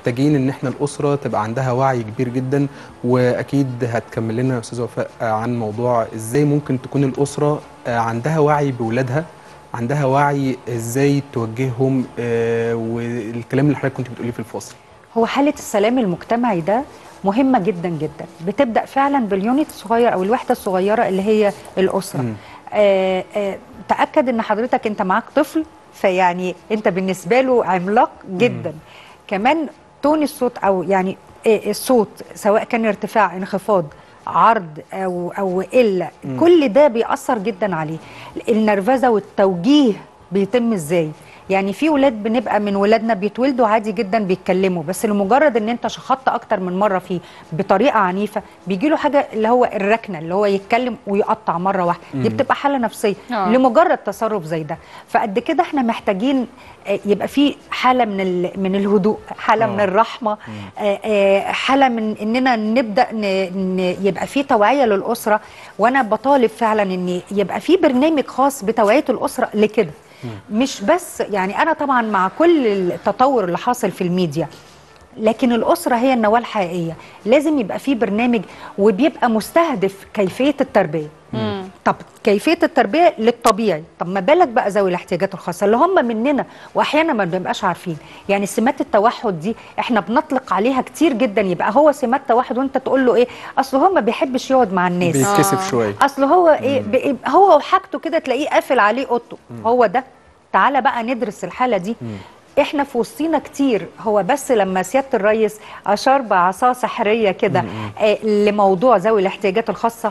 محتاجين ان احنا الاسره تبقى عندها وعي كبير جدا واكيد هتكمل لنا يا استاذه وفاء عن موضوع ازاي ممكن تكون الاسره عندها وعي باولادها عندها وعي ازاي توجههم آه، والكلام اللي حضرتك كنت بتقوليه في الفاصل هو حالة السلام المجتمعي ده مهمة جدا جدا بتبدأ فعلا باليونت الصغير أو الوحدة الصغيرة اللي هي الأسرة مم. آه آه تأكد إن حضرتك أنت معاك طفل فيعني أنت بالنسبة له عملاق جدا كمان تون الصوت أو يعني آه الصوت سواء كان ارتفاع انخفاض عرض او او قله كل ده بيأثر جدا عليه النرفزه والتوجيه بيتم ازاي يعني في ولاد بنبقى من ولادنا بيتولدوا عادي جدا بيتكلموا بس لمجرد ان انت شخطت اكتر من مره فيه بطريقه عنيفه بيجي له حاجه اللي هو الركنه اللي هو يتكلم ويقطع مره واحده دي بتبقى حاله نفسيه آه. لمجرد تصرف زي ده فقد كده احنا محتاجين آه، يبقى في حاله من ال- من الهدوء حاله آه. من الرحمه آه، آه، حاله من اننا نبدا ن- ن- يبقى في توعيه للاسره وانا بطالب فعلا ان يبقى في برنامج خاص بتوعيه الاسره لكده مش بس يعني انا طبعا مع كل التطور اللي حاصل في الميديا لكن الأسرة هي النواة الحقيقية لازم يبقى في برنامج وبيبقى مستهدف كيفية التربية طب كيفية التربية للطبيعي طب ما بالك بقى ذوي الاحتياجات الخاصة اللي هم مننا وأحيانا ما بنبقاش عارفين يعني سمات التوحد دي احنا بنطلق عليها كتير جدا يبقى هو سمات توحد وانت تقول له ايه اصل هو ما بيحبش يقعد مع الناس بيتكسف آه. شويه اصل هو ايه بي- هو وحاجته كده تلاقيه قافل عليه اوضته هو ده تعالى بقى ندرس الحاله دي احنا في وسطينا كتير هو بس لما سياده الرئيس اشار بعصا سحريه كده آه لموضوع ذوي الاحتياجات الخاصه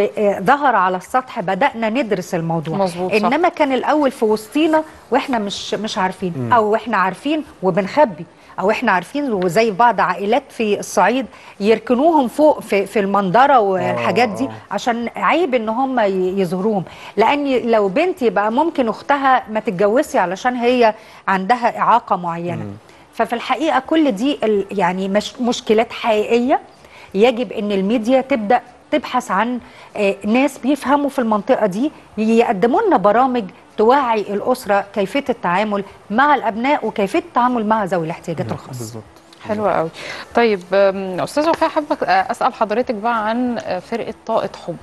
وظهر على السطح بدانا ندرس الموضوع مظبوط، صح. انما كان الاول في وسطينا واحنا مش مش عارفين او احنا عارفين وبنخبي او احنا عارفين وزي بعض عائلات في الصعيد يركنوهم فوق في, في المنظره والحاجات دي آه. عشان عيب ان هم ي- يظهروهم لان لو بنت يبقى ممكن اختها ما تتجوزش علشان هي عندها اعاقه معينه ففي الحقيقه كل دي ال- يعني مش مشكلات حقيقيه يجب ان الميديا تبدا تبحث عن آه، ناس بيفهموا في المنطقه دي يقدموا لنا برامج توعي الاسره كيفيه التعامل مع الابناء وكيفيه التعامل مع ذوي الاحتياجات الخاصه بالظبط حلو قوي طيب أم، استاذ وفاء حابه اسال حضرتك بقى عن فرقه طاقه حب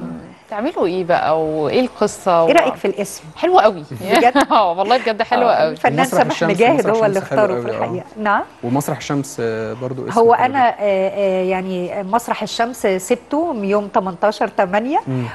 تعملوا ايه بقى وايه القصه ايه رايك في الاسم حلو قوي بجد؟ اه والله بجد حلو قوي الفنان ومسرح سامح الشمس- مجاهد مسرح هو اللي الشمس حلو اختاره في قوي، آه. الحقيقه نعم ومسرح الشمس آه، برضو اسم هو حلو انا آه، آه، يعني مسرح الشمس سبته من يوم 18 8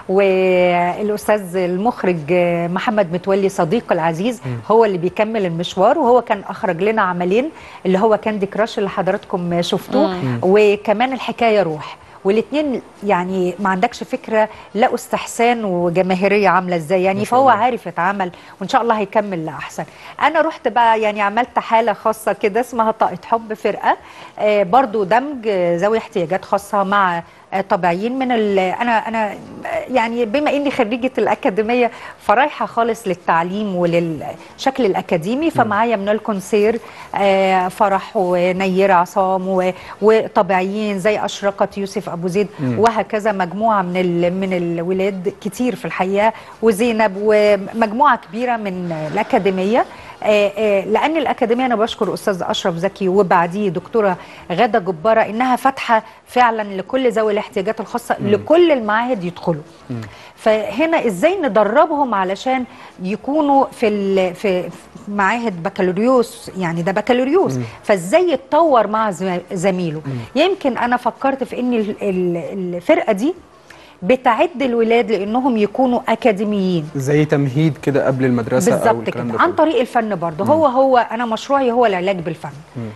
والاستاذ المخرج آه، محمد متولي صديق العزيز هو اللي بيكمل المشوار وهو كان اخرج لنا عملين اللي هو كاندي كراش اللي حضراتكم شفتوه وكمان الحكايه روح والاثنين يعني ما عندكش فكره لقوا استحسان وجماهيريه عامله ازاي يعني ما شاء فهو الله. عارف يتعامل وان شاء الله هيكمل لاحسن انا رحت بقى يعني عملت حاله خاصه كده اسمها طاقه حب فرقه آه برضو دمج آه، ذوي احتياجات خاصه مع آه، طبيعيين من ال انا انا آه، يعني بما اني خريجه الاكاديميه فرايحه خالص للتعليم وللشكل الاكاديمي فمعايا من الكونسير آه، فرح ونيره عصام و- وطبيعيين زي اشرقه يوسف ابو زيد وهكذا مجموعه من ال من الولاد كتير في الحقيقه وزينب ومجموعه كبيره من الاكاديميه آه، آه، لان الاكاديميه انا بشكر استاذ اشرف زكي وبعديه دكتوره غاده جباره انها فاتحه فعلا لكل ذوي الاحتياجات الخاصه لكل المعاهد يدخلوا فهنا ازاي ندربهم علشان يكونوا في ال- في في معاهد بكالوريوس يعني ده بكالوريوس فازاي يتطور مع زم- زميله يمكن انا فكرت في ان ال- ال- الفرقه دي بتعد الولاد لانهم يكونوا اكاديميين زي تمهيد كده قبل المدرسه او بالظبط الكلام كده ده عن كله. طريق الفن برضه هو هو انا مشروعي هو العلاج بالفن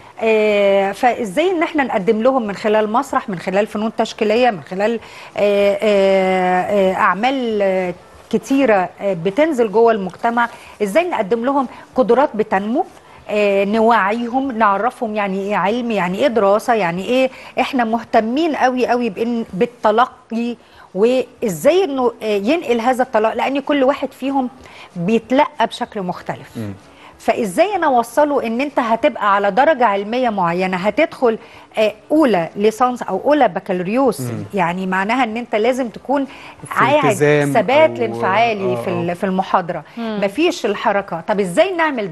آه فازاي ان احنا نقدم لهم من خلال مسرح من خلال فنون تشكيليه من خلال آه آه آه اعمال آه كتيره آه بتنزل جوه المجتمع ازاي نقدم لهم قدرات بتنمو آه، نوعيهم نعرفهم يعني ايه علم يعني ايه دراسه يعني ايه احنا مهتمين قوي قوي بان بالتلقي وازاي انه آه، ينقل هذا التلقي لان كل واحد فيهم بيتلقى بشكل مختلف فازاي انا اوصله ان انت هتبقى على درجه علميه معينه هتدخل آه، اولى ليسانس او اولى بكالوريوس يعني معناها ان انت لازم تكون قاعد التزام ثبات أو- الانفعالي آه، في آه. ال- في المحاضره مفيش الحركه طب ازاي نعمل ده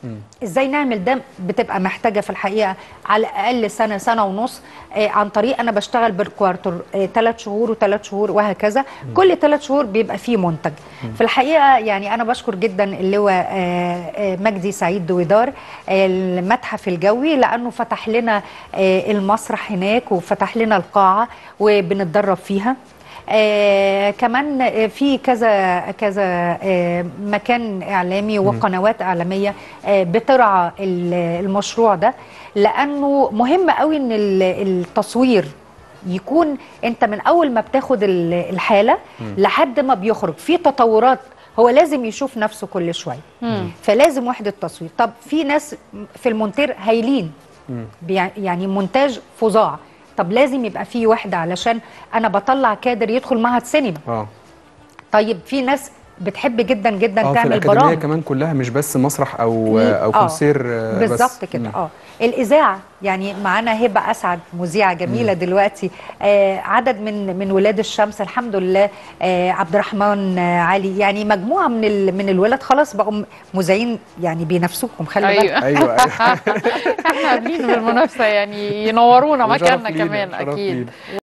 ازاي نعمل ده بتبقى محتاجه في الحقيقه على الاقل سنه سنه ونص آه عن طريق انا بشتغل بالكوارتر ثلاث شهور وثلاث شهور وهكذا كل ثلاث شهور بيبقى فيه منتج في الحقيقه يعني انا بشكر جدا اللواء آه، آه، مجدي سعيد دويدار آه، المتحف الجوي لانه فتح لنا آه، المسرح هناك وفتح لنا القاعه وبنتدرب فيها آه كمان آه، في كذا كذا آه مكان اعلامي وقنوات اعلاميه آه بترعى ال- المشروع ده لانه مهم قوي ان ال- التصوير يكون انت من اول ما بتاخد ال- الحاله لحد ما بيخرج في تطورات هو لازم يشوف نفسه كل شويه فلازم وحده تصوير طب في ناس في المونتير هايلين بيع- يعني مونتاج فظاع طب لازم يبقى في وحده علشان انا بطلع كادر يدخل معهد سينما اه طيب في ناس بتحب جدا جدا اه في تعمل الاكاديميه برامج كمان كلها مش بس مسرح او ل- او آه، كونسير آه، بس. بالظبط كده مم. اه الاذاعه يعني معانا هبه اسعد مذيعه جميله دلوقتي آه عدد من من ولاد الشمس الحمد لله آه عبد الرحمن آه علي يعني مجموعه من ال من الولاد خلاص بقوا م- مذيعين يعني بينافسوكم خلي بالك ايوه ايوه ايوه احنا قابلين بالمنافسه يعني ينورونا وشرف مكاننا لينا، كمان شرف اكيد لينا.